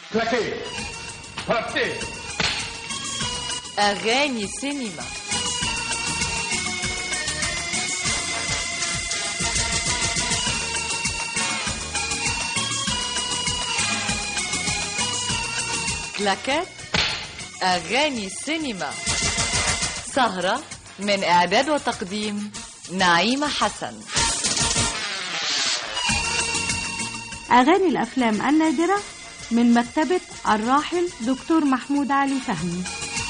كلاكيه فرقتين أغاني سينما كلاكات أغاني سينما سهرة من إعداد وتقديم نعيمة حسن أغاني الأفلام النادرة من مكتبة الراحل دكتور محمود علي فهمي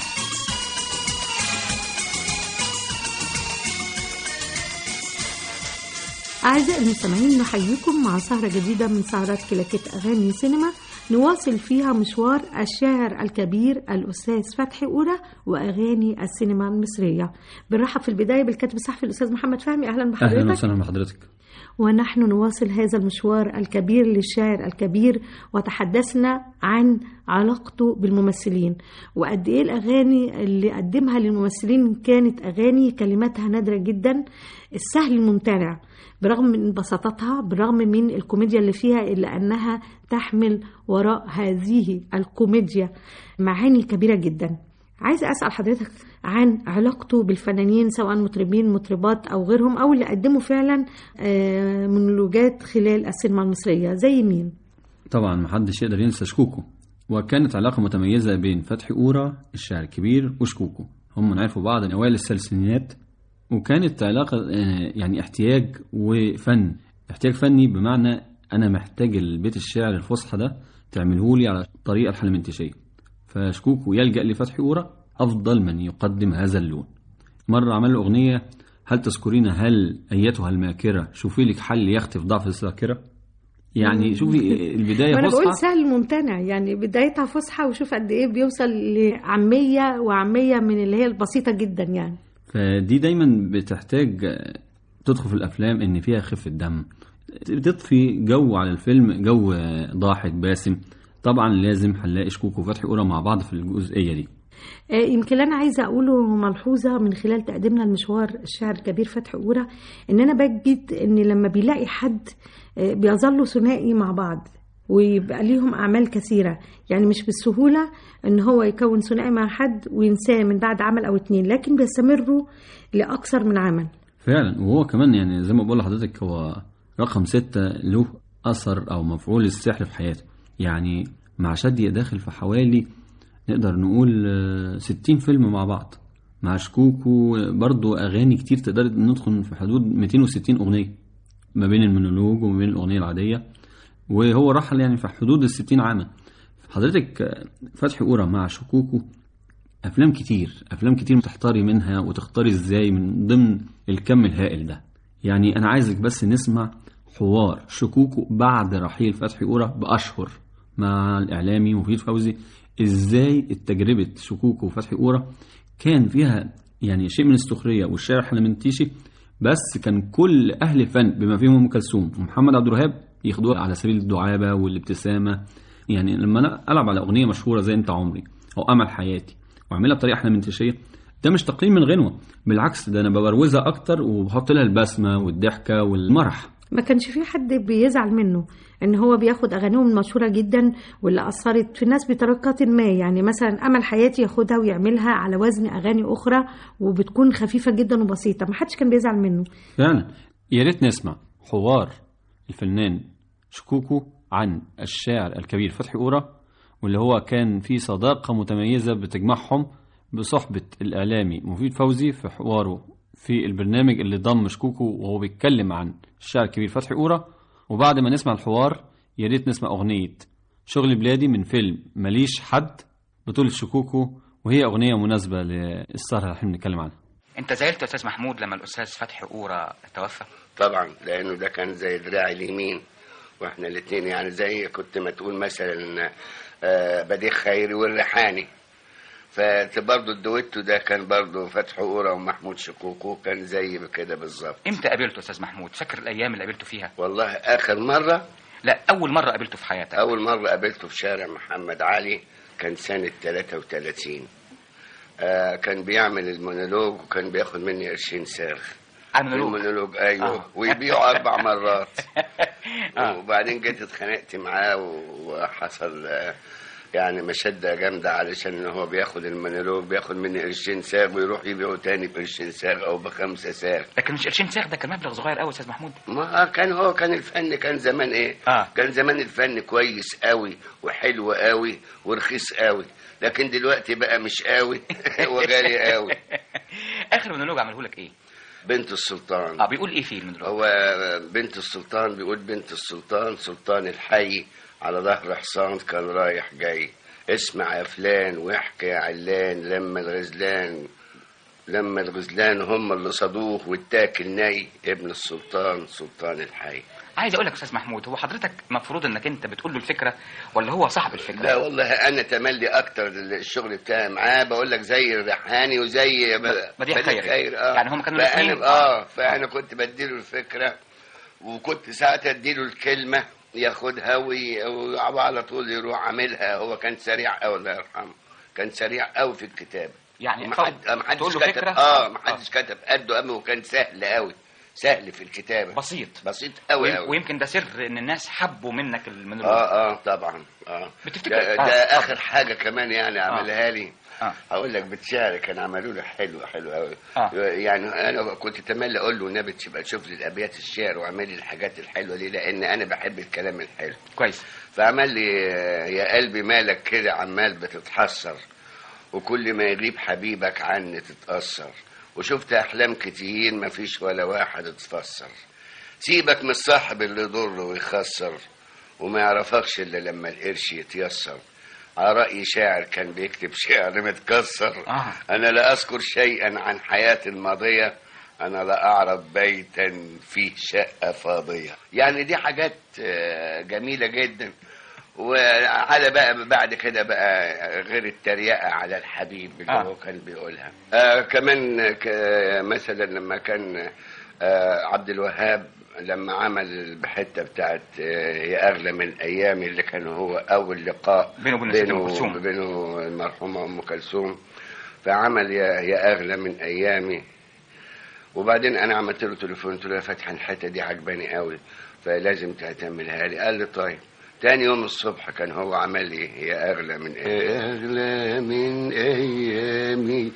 أعزائي المستمعين نحييكم مع سهرة جديدة من سهرات كلاكيت أغاني سينما نواصل فيها مشوار الشاعر الكبير الأستاذ فتحي أورا وأغاني السينما المصرية بنرحب في البداية بالكاتب الصحفي الأستاذ محمد فهمي أهلا بحضرتك اهلا وسهلا بحضرتك ونحن نواصل هذا المشوار الكبير للشاعر الكبير وتحدثنا عن علاقته بالممثلين وقد ايه الاغاني اللي قدمها للممثلين كانت اغاني كلماتها نادره جدا السهل الممتنع برغم من بساطتها برغم من الكوميديا اللي فيها الا انها تحمل وراء هذه الكوميديا معاني كبيره جدا عايزه اسال حضرتك عن علاقته بالفنانين سواء مطربين مطربات او غيرهم او اللي قدموا فعلا آه، مونولوجات خلال السينما المصريه زي مين طبعا محدش يقدر ينسى شكوكو وكانت علاقة متميزة بين فتحي أورا الشاعر الكبير وشكوكو هم عرفوا بعض من أوائل الثلاثينيات وكانت علاقة آه، يعني احتياج وفن احتياج فني بمعنى أنا محتاج البيت الشعر الفصحى ده تعمله لي على الطريقة الحلمنتشية فشكوكو يلجأ لفتحي أورا أفضل من يقدم هذا اللون مرة عمل له أغنية هل تذكرين هل أيتها الماكرة شوفي لك حل يخطف ضعف الذاكرة يعني شوفي البداية وانا بقول فصحى سهل ممتنع يعني بدايتها فصحى وشوف قد ايه بيوصل لعاميه وعاميه من اللي هي البسيطه جدا يعني فدي دايما بتحتاج آه، تدخل في الافلام ان فيها خفه دم بتضفي جو على الفيلم جو آه، ضاحك باسم طبعا لازم هنلاقي شكوك وفتحي اورا مع بعض في الجزئيه دي آه، يمكن انا عايزه اقوله ملحوظه من خلال تقديمنا لمشوار الشاعر الكبير فتحي أورا ان انا بجد ان لما بيلاقي حد آه، بيظلوا ثنائي مع بعض ويبقى ليهم اعمال كثيره يعني مش بالسهوله ان هو يكون ثنائي مع حد وينساه من بعد عمل او اتنين لكن بيستمروا لاكثر من عمل فعلا وهو كمان يعني زي ما بقول لحضرتك هو رقم ستة له اثر او مفعول السحر في حياته يعني مع شادية داخل في حوالي نقدر نقول آه، 60 فيلم مع بعض مع شكوكو برضو اغاني كتير تقدر ندخل في حدود 260 اغنيه ما بين المونولوج وما بين الاغنيه العاديه وهو رحل يعني في حدود ال 60 عاما حضرتك آه، فتحي أورا مع شكوكو افلام كتير افلام كتير تحتاري منها وتختاري ازاي من ضمن الكم الهائل ده يعني انا عايزك بس نسمع حوار شكوكو بعد رحيل فتحي أورا باشهر مع الاعلامي مفيد فوزي ازاي التجربه شكوكو وفتحي أورا كان فيها يعني شيء من السخريه والشعر حلمنتيشي بس كان كل اهل الفن بما فيهم ام كلثوم ومحمد عبد الوهاب ياخدوها على سبيل الدعابه والابتسامه يعني لما انا العب على اغنيه مشهوره زي انت عمري او امل حياتي واعملها بطريقه حلمنتشيه ده مش تقليل من غنوه بالعكس ده انا ببروزها اكتر وبحط لها البسمه والضحكه والمرح ما كانش في حد بيزعل منه ان هو بياخد اغانيهم المشهوره جدا واللي اثرت في الناس بطريقه ما يعني مثلا امل حياتي ياخدها ويعملها على وزن اغاني اخرى وبتكون خفيفه جدا وبسيطه ما حدش كان بيزعل منه فعلا يا ريت نسمع حوار الفنان شكوكو عن الشاعر الكبير فتحي أورا واللي هو كان في صداقة متميزة بتجمعهم بصحبة الإعلامي مفيد فوزي في حواره في البرنامج اللي ضم شكوكو وهو بيتكلم عن الشاعر الكبير فتحي أورا وبعد ما نسمع الحوار يا ريت نسمع أغنية شغل بلادي من فيلم ماليش حد بطولة شكوكو وهي أغنية مناسبة للسهرة اللي احنا بنتكلم عنها انت زعلت يا استاذ محمود لما الاستاذ فتحي قورة توفى طبعا لانه ده كان زي دراعي اليمين واحنا الاثنين يعني زي كنت ما تقول مثلا آه، بديع خيري والريحاني فبرضه الدويتو ده كان برضه فتحي قورة ومحمود شكوكو كان زي كده بالظبط امتى قابلته يا استاذ محمود فاكر الايام اللي قابلته فيها والله اخر مره لا اول مره قابلته في حياتك اول مره قابلته في شارع محمد علي كان سنه 33 آه كان بيعمل المونولوج وكان بياخد مني 20 ساغ المونولوج. المونولوج ايوه آه. ويبيعه اربع مرات آه. وبعدين جيت اتخانقت معاه وحصل آه، يعني مشدة جامدة علشان ان هو بياخد المونولوج بياخد مني قرشين ساغ ويروح يبيعه تاني بقرشين ساغ او بخمسة ساغ لكن مش قرشين ساغ ده كان مبلغ صغير قوي يا استاذ محمود ما كان هو كان الفن كان زمان ايه آه. كان زمان الفن كويس قوي وحلو قوي ورخيص قوي لكن دلوقتي بقى مش قوي وغالي قوي اخر مونولوج عمله لك ايه بنت السلطان اه بيقول ايه فيه المونولوج هو بنت السلطان بيقول بنت السلطان سلطان الحي على ظهر حصان كان رايح جاي اسمع يا فلان واحكي يا علان لما الغزلان لما الغزلان هم اللي صادوه والتاكل ناي ابن السلطان سلطان الحي عايز اقول لك يا استاذ محمود هو حضرتك مفروض انك انت بتقول له الفكره ولا هو صاحب الفكره لا والله انا تملي اكتر الشغل بتاعي معاه بقول لك زي الريحاني وزي ب- بديع خيري. اه يعني هم كانوا فأنا- الاتنين- اه فانا كنت بديله الفكره وكنت ساعات اديله الكلمه ياخدها وي- وعلى طول يروح عاملها هو كان سريع قوي الله يرحمه كان سريع قوي في الكتابه يعني ما طب حد ما حدش تقول له كتب فكرة؟ اه آه. ما حدش كتب قده قوي وكان سهل قوي سهل في الكتابه بسيط بسيط قوي ويم- قوي ويمكن ده سر ان الناس حبوا منك المونولوج اه اه طبعا اه بتفتكر- ده, ده آه، اخر حاجه كمان يعني عملها لي آه. هقول لك بتشعر كان عملوا له حلو حلو قوي آه. يعني انا كنت تملي اقول له النبي تبقى تشوف لي الابيات الشعر واعمل لي الحاجات الحلوه دي لان انا بحب الكلام الحلو كويس فعمل لي آه، يا قلبي مالك كده عمال بتتحسر وكل ما يغيب حبيبك عني تتأثر وشفت أحلام كتير مفيش ولا واحد اتفسر سيبك من الصاحب اللي يضر ويخسر وما يعرفكش إلا لما القرش يتيسر على رأي شاعر كان بيكتب شعر متكسر آه. أنا لا أذكر شيئا عن حياتي الماضية أنا لا أعرف بيتا فيه شقة فاضية يعني دي حاجات آه، جميلة جدا وعلى بقى بعد كده بقى غير التريقة على الحبيب اللي آه. هو كان بيقولها آه كمان ك- مثلا لما كان آه عبد الوهاب لما عمل الحته بتاعت آه، يا اغلى من ايامي اللي كان هو اول لقاء بينه وبين الست أم كلثوم. بينه المرحومه ام كلثوم فعمل يا يا اغلى من ايامي وبعدين انا عملت له تليفون قلت له يا فتحي الحته دي عجباني قوي فلازم تعتملها لي قال لي طيب تاني يوم الصبح كان هو عمل لي يا اغلى من يا اغلى من ايامي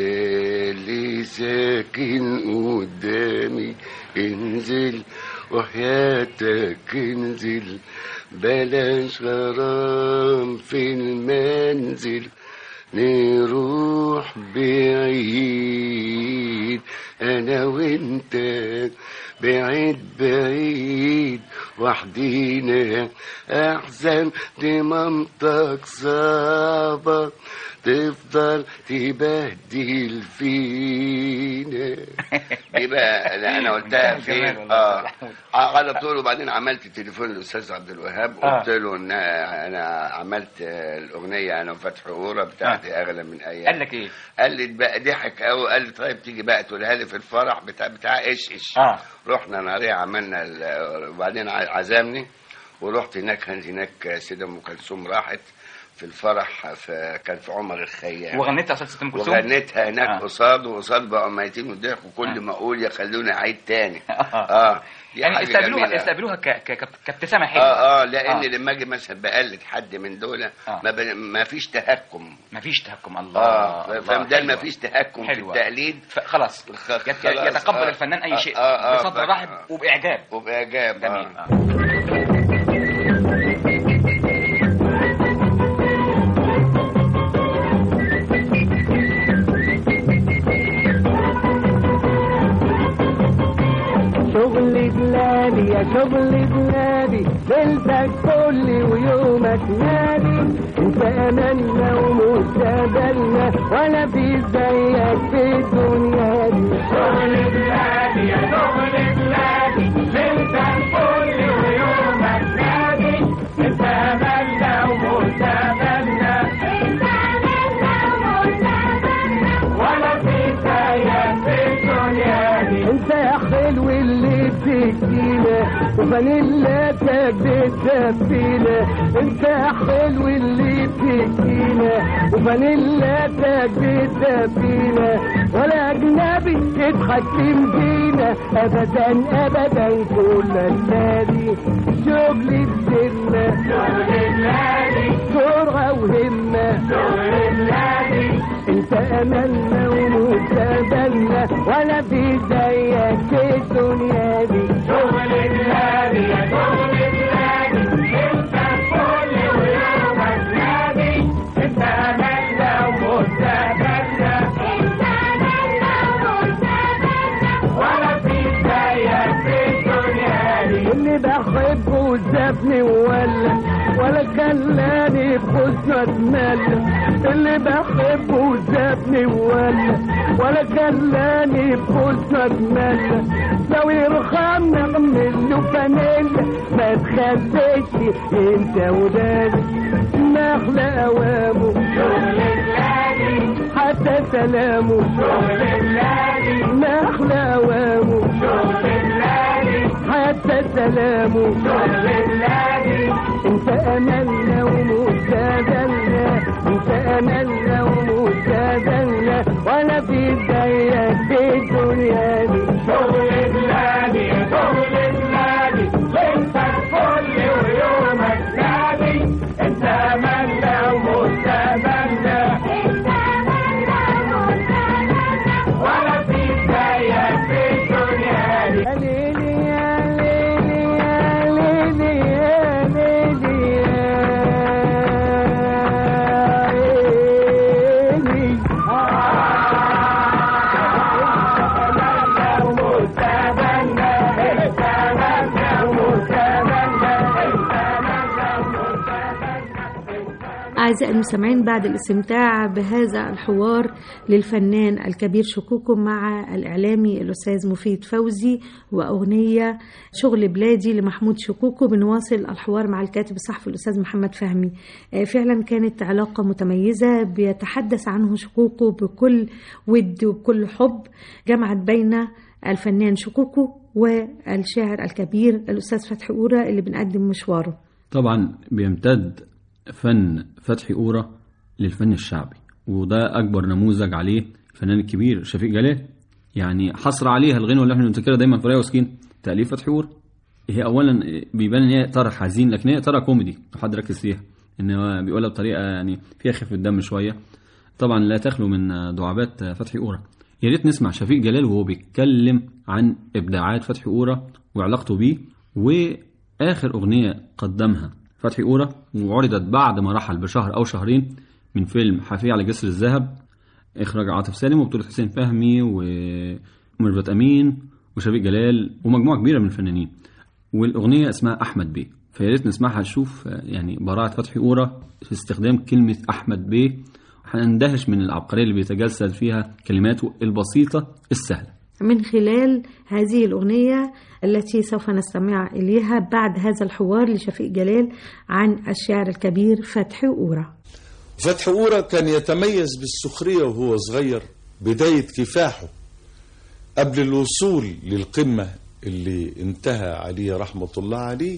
اللي ساكن قدامي انزل وحياتك انزل بلاش غرام في المنزل نروح بعيد انا وانت بعيد بعيد وحدينا احزن دي مامتك صعبة تفضل تبهدل فينا دي بقى اللي انا قلتها منتهى في الجمال والله اه يا محمود. على طول وبعدين عملت تليفون للاستاذ عبد الوهاب آه. قلت له ان انا عملت آه، الاغنيه انا وفتحي قوره بتاعتي اغلى من ايام قال لك ايه قال لي بقى ضحك قوي قال لي طيب تيجي بقى تقولها لي في الفرح بتاع بتاع ايش ايش اه رحنا ناريه عملنا ال- وبعدين ع- عزمني ورحت هناك كان هناك سيدة ام كلثوم راحت في الفرح في كان في عمر الخيام وغنيت يا استاذ ست ام كلثوم وغنيتها هناك آه. آه. قصاد وقصاد بقوا ميتين وضحكوا كل آه. ما اقول يخلوني اعيد تاني آه. اه دي يعني حاجة استقبلوها جميلة. استقبلوها ك- ك- ك- كابتسامه حلوه اه اه لان آه. آه. لما اجي مثلا بقلد حد من دول آه. ما, ب... ما فيش تهكم مفيش تهكم الله اه الله، فمدام حلوة. ما فيش تهكم في حلوة. التقليد ف- خلاص خ- يت- خلاص، يتقبل آه. الفنان اي آه، شيء آه، آه، بصدر ف- رحب آه. وباعجاب وبإعجاب جميل آه. آه. شغل بلادي يا شغل بلادي ليلتك كل ويومك نادي انت املنا ومستقبلنا ولا في زيك في الدنيا دي شغل بلادي يا شغل بلادي ليلتك كل ويومك نادي انت املنا ومستقبلنا ولا في زيك في الدنيا دي انت يا حلو اللي بتكفينا وفانيلاتك بتدفينا انت يا حلو اللي بتكفينا وفانيلاتك بتدفينا ولا أجنبي يتحكم فينا أبدا أبدا كل النادي شغل الذمة شغل النادي سرعة وهمة شغل النادي انت أملنا ومستقبلنا ولا في زيك الدنيا دي شغل النادي يا شغل النادي انت كل ويومك نادي انت أملنا ومستقبلنا انت أملنا ومستقبلنا ولا في زيك الدنيا دي اللي بحبه سابني ولا ولا خلاني بحسن اتملى اللي بحبه سابني ولا ولا خلاني بحسن اتملى لو يرحمنا اعمل له فانيلا ما تخليش انت ودادي ما احلى اوامه شغل الليالي حتى سلامه شغل الليالي ما احلى اوامه شغل الليالي حتى سلامه شغل الليالي انت املنا ومستقبلنا انت املنا ومستقبلنا ولا في زيك في الدنيا دي شغل الليالي شغل الليالي انت الكل ويومك نادي انت املنا ومستقبلنا انت املنا ومستقبلنا ولا في زيك في الدنيا دي يا ليلي يا ليلي يا ليلي يا ليلي يا أعزائي المستمعين بعد الاستمتاع بهذا الحوار للفنان الكبير شكوكو مع الإعلامي الأستاذ مفيد فوزي وأغنية شغل بلادي لمحمود شكوكو بنواصل الحوار مع الكاتب الصحفي الأستاذ محمد فهمي آه، فعلا كانت علاقة متميزة بيتحدث عنه شكوكو بكل ود وبكل حب جمعت بين الفنان شكوكو والشاعر الكبير الأستاذ فتحي أورا اللي بنقدم مشواره طبعا بيمتد فن فتحي أورا للفن الشعبي وده أكبر نموذج عليه الفنان الكبير شفيق جلال يعني حصر عليها الغنوة اللي احنا بنفتكرها دايما في ريا وسكين تأليف فتحي أورا هي أولا بيبان إن هي إطار حزين لكن هي إطار كوميدي لو حد ركز فيها إن هو بيقولها بطريقة يعني فيها خفة دم شوية طبعا لا تخلو من دعابات فتحي أورا يا ريت نسمع شفيق جلال وهو بيتكلم عن إبداعات فتحي أورا وعلاقته بيه وآخر أغنية قدمها فتحي أورا وعرضت بعد ما رحل بشهر أو شهرين من فيلم حفية على جسر الذهب إخراج عاطف سالم وبطولة حسين فهمي وميرفت أمين وشفيق جلال ومجموعة كبيرة من الفنانين والأغنية اسمها أحمد بيه فيا ريت نسمعها نشوف يعني براعة فتحي أورا في استخدام كلمة أحمد بيه هنندهش من العبقرية اللي بيتجسد فيها كلماته البسيطة السهلة من خلال هذه الأغنية التي سوف نستمع إليها بعد هذا الحوار لشفيق جلال عن الشاعر الكبير فتحي أورا فتحي أورا كان يتميز بالسخرية وهو صغير بداية كفاحه قبل الوصول للقمة اللي انتهى عليه رحمة الله عليه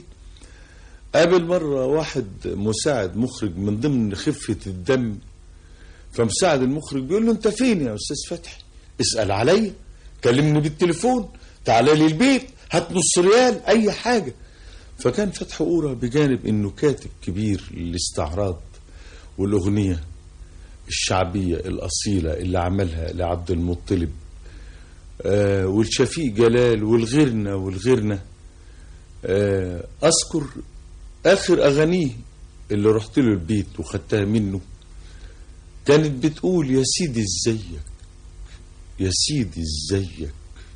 قابل مرة واحد مساعد مخرج من ضمن خفة الدم فمساعد المخرج بيقول له انت فين يا استاذ فتحي اسأل عليا كلمني بالتليفون تعالى لي البيت هات نص ريال اي حاجة فكان فتحي أورا بجانب انه كاتب كبير للاستعراض والاغنية الشعبية الأصيلة اللي عملها لعبد المطلب آه والشفيق جلال والغيرنا والغيرنا آه أذكر آخر أغانيه اللي رحت له البيت وخدتها منه كانت بتقول يا سيدي ازيك يا سيدي ازيك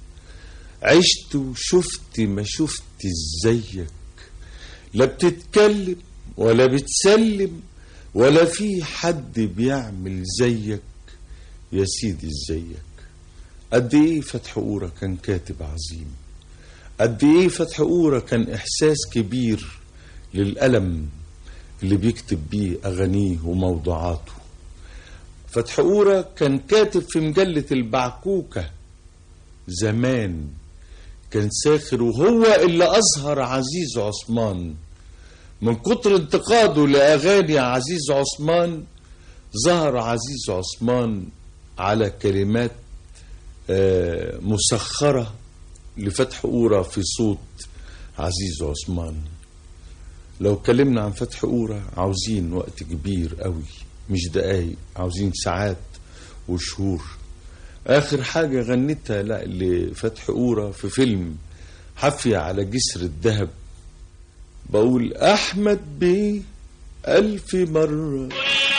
عشت وشفت ما شفت ازيك لا بتتكلم ولا بتسلم ولا في حد بيعمل زيك يا سيدي ازيك قد ايه فتح أورا كان كاتب عظيم قد ايه فتح أورا كان احساس كبير للألم اللي بيكتب بيه أغانيه وموضوعاته فتح أورا كان كاتب في مجلة البعكوكة زمان كان ساخر وهو اللي أظهر عزيز عثمان من كتر انتقاده لأغاني عزيز عثمان ظهر عزيز عثمان على كلمات آه، مسخرة لفتح أورا في صوت عزيز عثمان لو اتكلمنا عن فتح أورا عاوزين وقت كبير قوي مش دقايق عاوزين ساعات وشهور آخر حاجة غنيتها لا لفتح أورا في فيلم حفية على جسر الذهب بقول أحمد بيه ألف مرة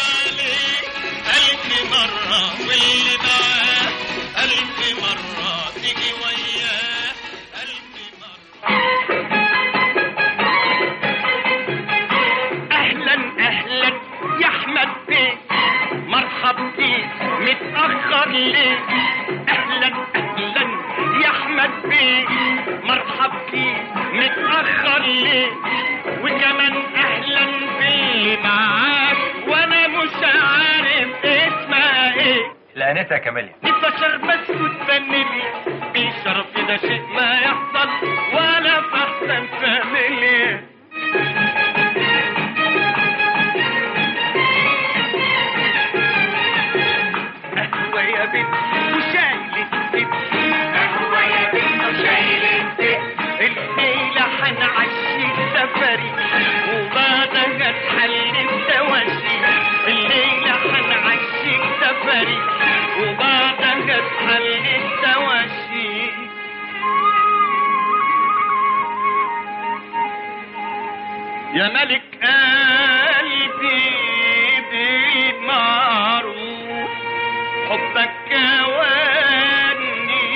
ألف مرة واللي معاه ألف مرة تيجي وياه ألف مرة أهلا أهلا يا أحمد بيه مرحب بيك متأخر ليه أهلا أهلا يا أحمد بيه مرحب بيك متأخر ليه وكمان أهلا باللي معاك وأنا مش عارف اسمها إيه لقيتها يا كاميليا بشر مسكوت فانيلي بشرف ده شيء ما يحصل ولا في احسن فاميلي قهوة يا بنت وشايل الست قهوة يا بنت وشايل الست الليلة حنعشي سفري وبعدها تحل الدواشي الليلة حنعشي سفري وبعدها تحل الدواشي يا ملك قلبي بالمعروف حبك كواني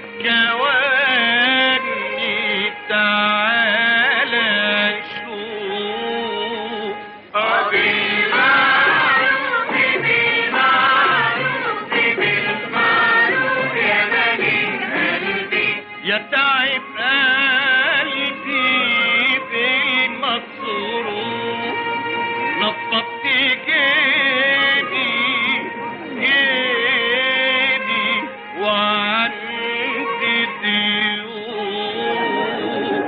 كواني تعالى شوف بالمعروف بالمعروف بالمعروف يا ملك قلبي يا تعب قلبي بالمصروف نفضت جيبي جيبي وعندي ديون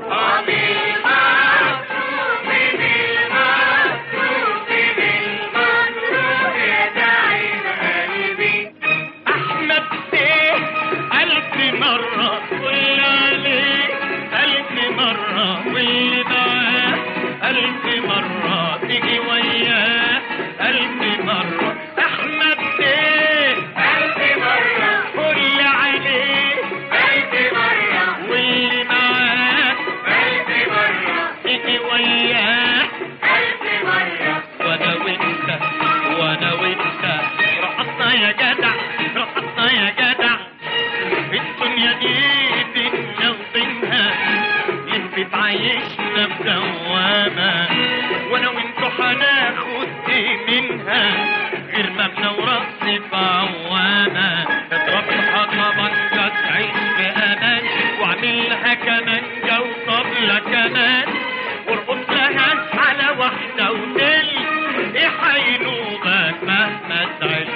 بالمعروف بالمعروف بالمعروف يا تعب قلبي أحمد بيه ألف مرة قول عليه ألف مرة واللي معاه ألف مرة تيجي وياه ألف مرة أحمد بيه ألف مرة قول عليه ألف مرة واللي معاه ألف مرة تيجي وياه ألف مرة وأنا وأنت وأنا وأنت رقصنا يا جدع رقصنا يا جدع الدنيا دي بينا وبينها يثبت عايشنا بدوامة وانا وانتو هناخد ايه منها غير مبنى ورقص في عوامة اضرب حطبك تعيش بأمان واعملها كمانجا وطبلة كمان وارقص لها على واحدة وتل ايه حينوبك مهما تعيش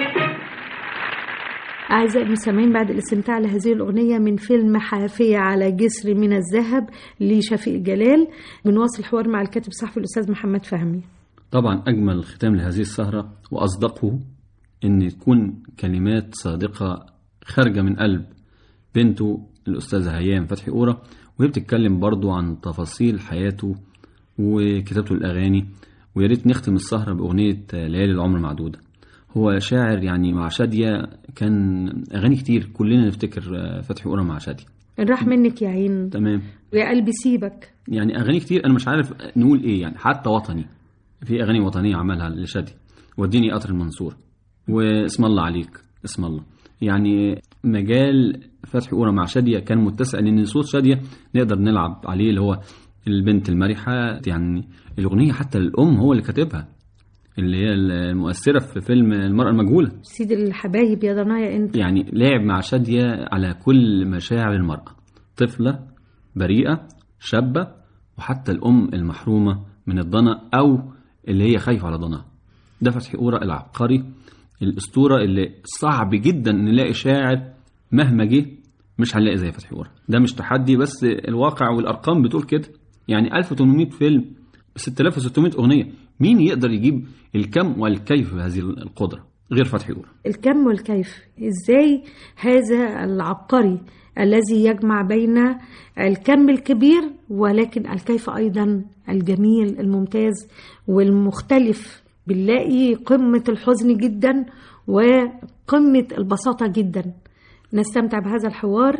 أعزائي المستمعين بعد الاستمتاع لهذه الأغنية من فيلم حافية على جسر من الذهب لشفيق جلال بنواصل الحوار مع الكاتب الصحفي الأستاذ محمد فهمي طبعا أجمل ختام لهذه السهرة وأصدقه إن تكون كلمات صادقة خارجة من قلب بنته الأستاذة هيام فتحي أورا وهي بتتكلم برضو عن تفاصيل حياته وكتابته الأغاني ويا ريت نختم السهرة بأغنية ليالي العمر معدودة هو شاعر يعني مع شادية كان أغاني كتير كلنا نفتكر فتحي أورا مع شادية إن راح منك يا عين تمام ويا قلبي سيبك يعني أغاني كتير أنا مش عارف نقول إيه يعني حتى وطني في أغاني وطنية عملها لشادية وديني قطر المنصور واسم الله عليك اسم الله يعني مجال فتحي أورا مع شادية كان متسع لأن صوت شادية نقدر نلعب عليه اللي هو البنت المرحة يعني الأغنية حتى الأم هو اللي كاتبها اللي هي المؤثرة في فيلم المرأة المجهولة سيد الحبايب يا ضنايا أنت يعني لعب مع شادية على كل مشاعر المرأة طفلة بريئة شابة وحتى الأم المحرومة من الضنا أو اللي هي خايفة على ضناها ده فتحي أورا العبقري الأسطورة اللي صعب جدا نلاقي شاعر مهما جه مش هنلاقي زي فتحي أورا ده مش تحدي بس الواقع والأرقام بتقول كده يعني 1800 فيلم 6600 أغنية مين يقدر يجيب الكم والكيف بهذه القدرة غير فتحي أورا الكم والكيف ازاي هذا العبقري الذي يجمع بين الكم الكبير ولكن الكيف ايضا الجميل الممتاز والمختلف بنلاقي قمة الحزن جدا وقمة البساطة جدا نستمتع بهذا الحوار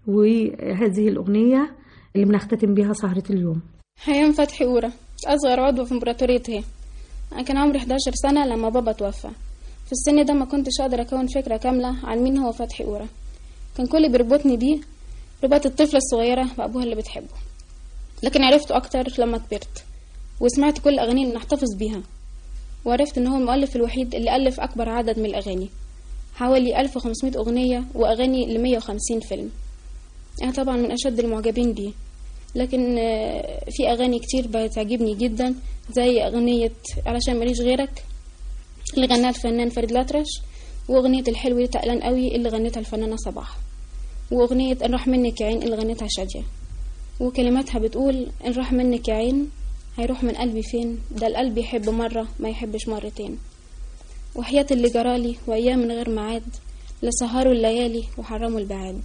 وهذه الأغنية اللي بنختتم بها سهرة اليوم هيام فتحي أورا أصغر عضو في إمبراطورية هي أنا كان عمري 11 سنة لما بابا توفى في السن ده ما كنتش أقدر أكون فكرة كاملة عن مين هو فتحي أورا كان كل اللي بيربطني بيه رباط الطفلة الصغيرة بأبوها اللي بتحبه لكن عرفته أكتر لما كبرت وسمعت كل أغانيه اللي نحتفظ بيها وعرفت إن هو المؤلف الوحيد اللي ألف أكبر عدد من الأغاني حوالي 1500 أغنية وأغاني ل 150 فيلم أنا طبعا من أشد المعجبين بيه لكن آه، في أغاني كتير بتعجبني جدا زي أغنية علشان ماليش غيرك اللي غناها الفنان فريد الأطرش وأغنية الحلو دي تقلان قوي اللي غنتها الفنانة صباح وأغنية إن راح منك يا عين اللي غنتها شادية وكلماتها بتقول إن راح منك يا عين هيروح من قلبي فين ده القلب يحب مرة ما يحبش مرتين وحياة اللي جرالي وأيام من غير ميعاد لسهروا الليالي وحرموا البعاد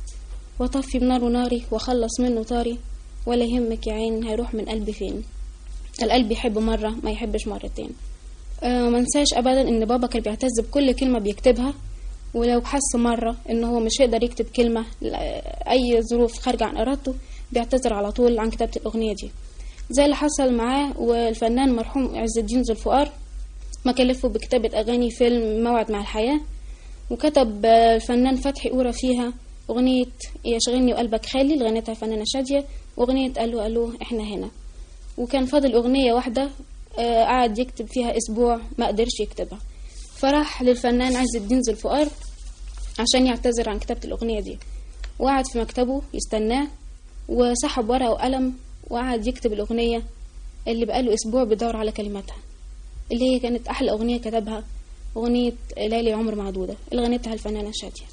وطفي بناره ناري وخلص منه طاري ولا يهمك يا عين هيروح من قلبي فين القلب يحب مرة ما يحبش مرتين أه منساش أبدا إن بابا كان بيعتز بكل كلمة بيكتبها ولو حس مرة إن هو مش هيقدر يكتب كلمة لأي ظروف خارجة عن إرادته بيعتذر على طول عن كتابة الأغنية دي زي اللي حصل معاه والفنان مرحوم عز الدين ذو الفقار ما كلفه بكتابة أغاني فيلم موعد مع الحياة وكتب آه، الفنان فتحي أورا فيها أغنية يشغلني وقلبك خالي اللي غنتها الفنانة شادية وأغنية ألو ألو إحنا هنا وكان فاضل أغنية واحدة آه، قعد يكتب فيها أسبوع ما قدرش يكتبها فراح للفنان عز الدين ذو الفقار عشان يعتذر عن كتابة الأغنية دي وقعد في مكتبه يستناه وسحب ورقة وقلم وقعد يكتب الأغنية اللي بقاله أسبوع بيدور على كلماتها اللي هي كانت أحلى أغنية كتبها أغنية ليالي عمر معدودة اللي غنتها الفنانة شادية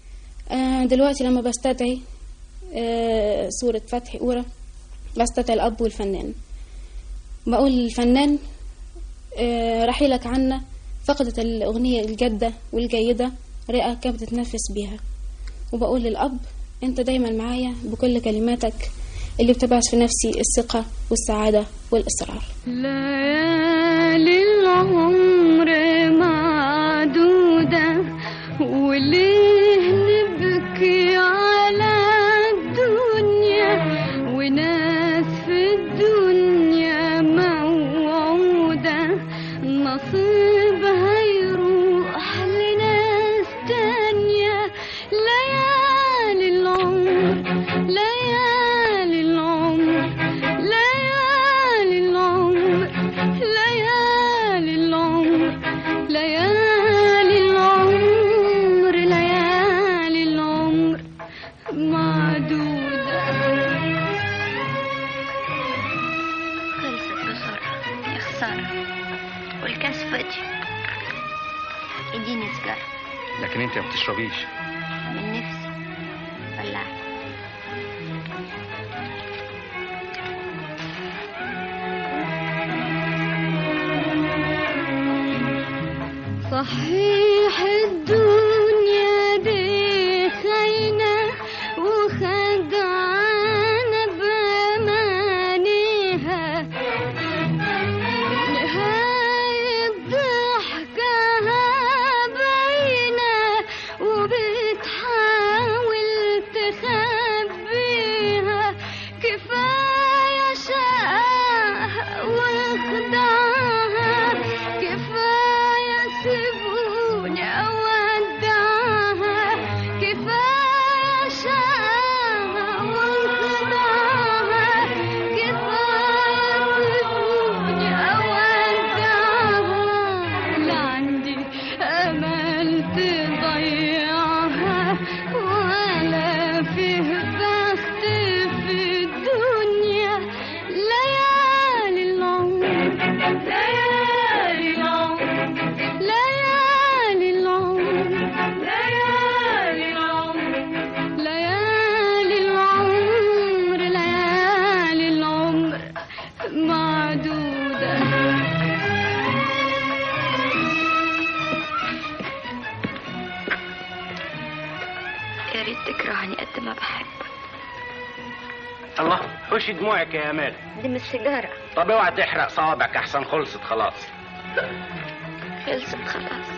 آه دلوقتي لما بستدعي آه صورة فتحي أورا بستدعي الأب والفنان بقول للفنان آه رحيلك عنا فقدت الأغنية الجادة والجيدة رئة كانت بتتنفس بيها وبقول للأب أنت دايما معايا بكل كلماتك اللي بتبعث في نفسي الثقة والسعادة والإصرار ليالي العمر معدودة وليه نبكي على الدنيا وناس في الدنيا موعودة نصيبها يروح لناس تانية ليالي العمر ليالي العمر ليالي العمر ليالي العمر ليالي العمر ليالي العمر معدودة خلصت بسرعة يا خسارة والكاس فاضي اديني سجارة لكن انت ما بتشربيش من نفسي ولعت صحيح الدنيا دي خاينة وخدعانة بأمانيها نهاية ضحكها باينة وبين الله حوشي دموعك يا امال دي مش سيجارة طب اوعى تحرق صوابعك احسن خلصت خلاص خلصت خلاص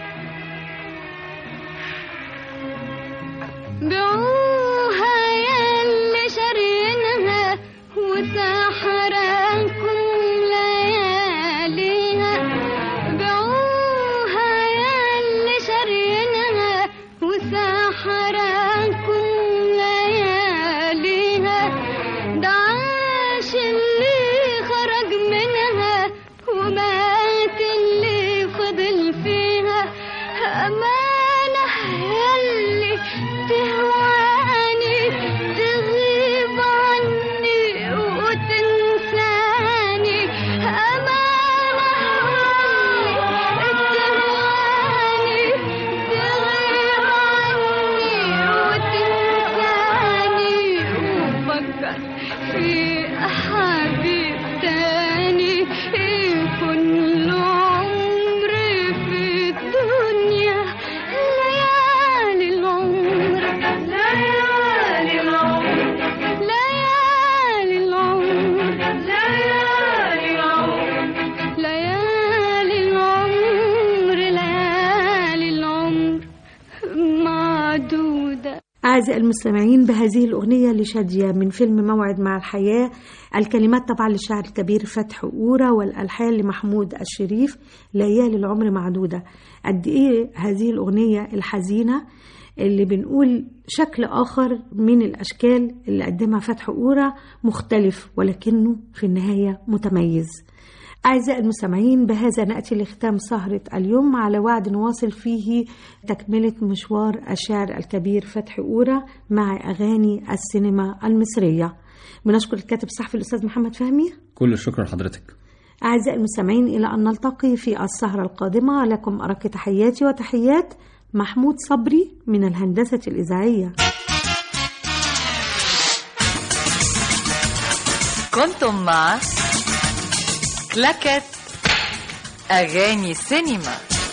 بعوها ياللي شارينها وسحرانكم لياليها بعوها ياللي شارينها وسحرانكم لياليها ده عاش اللي خرج منها ومات اللي فضل فيها أمانة ياللي تهواني تغيب عني وتنساني أمانة تهواني تغيب عني وتنساني وفكر في حبيب تاني يكون له عمر في الدنيا ليالي العمر ليالي العمر ليالي العمر ليالي العمر ليالي العمر ليالي العمر معدودة أعزائي المستمعين بهذه الأغنية لشادية من فيلم موعد مع الحياة الكلمات طبعا للشاعر الكبير فتح أورا والألحان لمحمود الشريف ليالي العمر معدودة قد إيه هذه الأغنية الحزينة اللي بنقول شكل آخر من الأشكال اللي قدمها فتح أورا مختلف ولكنه في النهاية متميز أعزائي المستمعين بهذا نأتي لختام سهرة اليوم على وعد نواصل فيه تكملة مشوار الشاعر الكبير فتحي أورا مع أغاني السينما المصرية بنشكر الكاتب الصحفي الأستاذ محمد فهمي كل الشكر لحضرتك أعزائي المستمعين إلى أن نلتقي في السهرة القادمة لكم أرق تحياتي وتحيات محمود صبري من الهندسة الإذاعية كنتم مع كلاكت أغاني سينما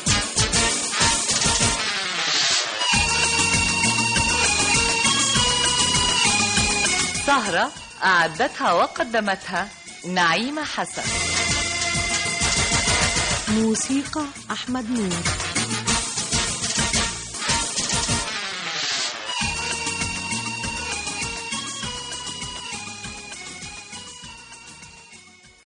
سهرة أعدتها وقدمتها نعيمة حسن موسيقى أحمد نور